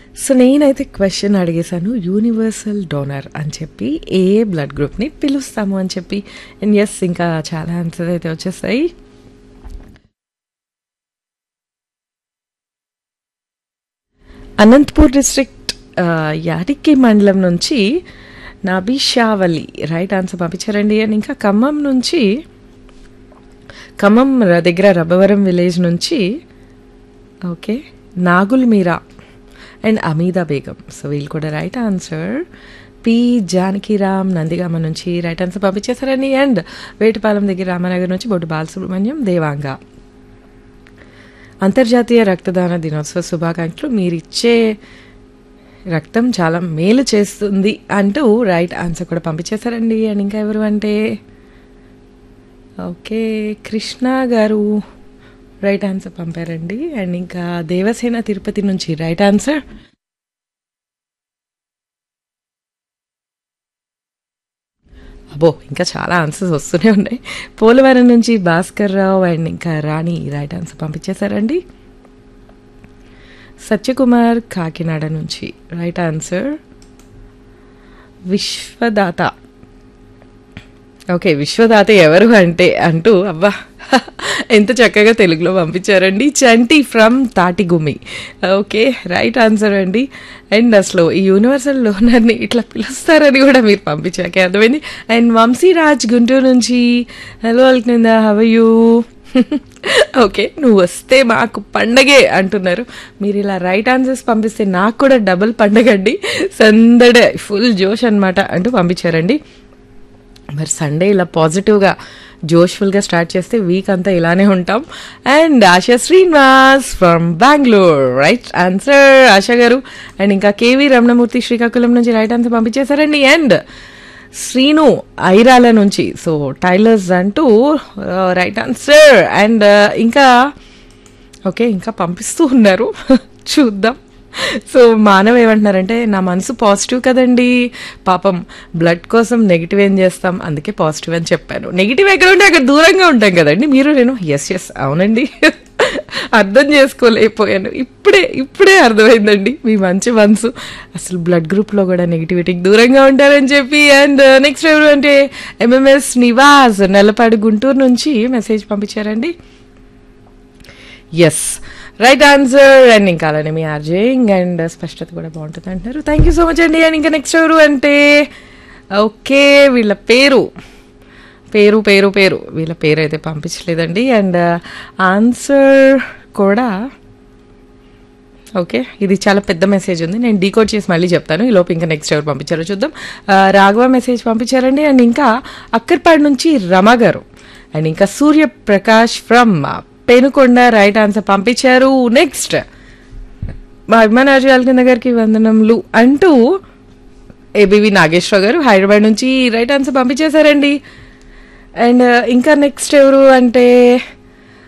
so నేనైతే question అడిగేశాను universal donor అని చెప్పి ఏ బ్లడ్ గ్రూప్ని పిలుస్తాము అని చెప్పి అండ్ ఎస్ ఇంకా చాలా ఆన్సర్ అయితే వచ్చేస్తాయి అనంతపూర్ డిస్ట్రిక్ట్ యాడికి మండలం నుంచి నబిషావలి రైట్ ఆన్సర్ పంపించారండి అండ్ ఇంకా ఖమ్మం నుంచి ఖమ్మం ర- దగ్గర రబ్బవరం విలేజ్ నుంచి okay Nagul Meera and Ameeda Begum so వీళ్ళు కూడా right answer P Janakiram Nandigama నుంచి రైట్ ఆన్సర్ పంపించేశారని అండ్ వేటిపాలెం దగ్గర రామనగర్ నుంచి బొడ్డు బాలసుబ్రహ్మణ్యం దేవాంగ అంతర్జాతీయ రక్తదాన దినోత్సవ శుభాకాంక్షలు మీరిచ్చే రక్తం చాలా మేలు చేస్తుంది అంటూ రైట్ ఆన్సర్ కూడా పంపించేశారండి అండ్ ఇంకా ఎవరు అంటే ఓకే కృష్ణ గారు రైట్ ఆన్సర్ పంపారండి అండ్ ఇంకా దేవసేన తిరుపతి నుంచి రైట్ ఆన్సర్ అబ్బో ఇంకా చాలా ఆన్సర్స్ వస్తూనే ఉన్నాయి పోలవరం నుంచి భాస్కర్ రావు అండ్ ఇంకా రాణి రైట్ ఆన్సర్ పంపించేశారండి సత్యకుమార్ కాకినాడ నుంచి right answer Vishwadata okay Vishwadata ఎవరు అంటే అంటూ అబ్బా ఎంత చక్కగా తెలుగులో పంపించారండి Chanti from Tatigumi okay right answer అండి అండ్ అసలు ఈ యూనివర్సల్ లోనర్ని ఇట్లా పిలుస్తారని కూడా మీరు పంపించాకే అర్థమైంది అండ్ వంశీరాజ్ గుంటూరు నుంచి హలో అల్కింద హవయూ ఓకే నువ్వు వస్తే మాకు పండగే అంటున్నారు మీరు ఇలా రైట్ ఆన్సర్స్ పంపిస్తే నాకు కూడా డబుల్ పండగ అండి సందడే ఫుల్ జోష్ అనమాట అంటూ పంపించారండి మరి సండే ఇలా పాజిటివ్గా జోష్ఫుల్గా స్టార్ట్ చేస్తే వీక్ అంతా ఇలానే ఉంటాం and Asha Srinivas from Bengaluru right answer Asha garu and ఇంకా కేవీ రమణమూర్తి శ్రీకాకుళం నుంచి రైట్ ఆన్సర్ పంపించేశారండి అండ్ శ్రీను ఐరాల నుంచి సో టైలర్స్ అంటూ రైట్ ఆన్సర్ అండ్ ఇంకా ఓకే ఇంకా పంపిస్తూ ఉన్నారు చూద్దాం సో మానవ్ ఏమంటున్నారంటే నా మనసు పాజిటివ్ కదండి పాపం బ్లడ్ కోసం నెగిటివ్ ఏం చేస్తాం అందుకే పాజిటివ్ అని చెప్పాను నెగిటివ్ ఎక్కడ ఉంటే అక్కడ దూరంగా ఉంటాం కదండి మీరు నేను ఎస్ ఎస్ అవునండి అర్థం చేసుకోలేకపోయాను ఇప్పుడే ఇప్పుడే అర్థమైందండి మీ మంచి మనసు అసలు బ్లడ్ గ్రూప్లో కూడా నెగిటివిటీకి దూరంగా ఉంటారని చెప్పి అండ్ నెక్స్ట్ ఎవరు అంటే ఎంఎంఎస్ నివాస్ నెలపాడు గుంటూరు నుంచి మెసేజ్ పంపించారండి ఎస్ రైట్ ఆన్సర్ అండ్ ఇంకా అలానే మీ ఆర్జేయింగ్ అండ్ స్పష్టత కూడా బాగుంటుంది అంటున్నారు థ్యాంక్ యూ సో మచ్ అండి అండ్ ఇంకా నెక్స్ట్ ఎవరు అంటే ఓకే వీళ్ళ పేరు పేరు పేరు పేరు వీళ్ళ పేరు అయితే పంపించలేదండి అండ్ ఆన్సర్ కూడా ఓకే ఇది చాలా పెద్ద మెసేజ్ ఉంది నేను డీకోడ్ చేసి మళ్ళీ చెప్తాను ఈ లోపు ఇంకా నెక్స్ట్ ఎవరు పంపించారో చూద్దాం ఆ, రాఘవ మెసేజ్ పంపించారండి అండ్ ఇంకా అక్కర్పాడు నుంచి రమ గారు అండ్ ఇంకా Suryaprakash from Penukonda right answer పంపించారు నెక్స్ట్ మా అభిమానాజు అల్కింద గారికి వందనములు అంటూ ఏబివి నాగేశ్వర గారు హైదరాబాద్ నుంచి రైట్ ఆన్సర్ పంపించేశారండి అండ్ ఇంకా నెక్స్ట్ ఎవరు అంటే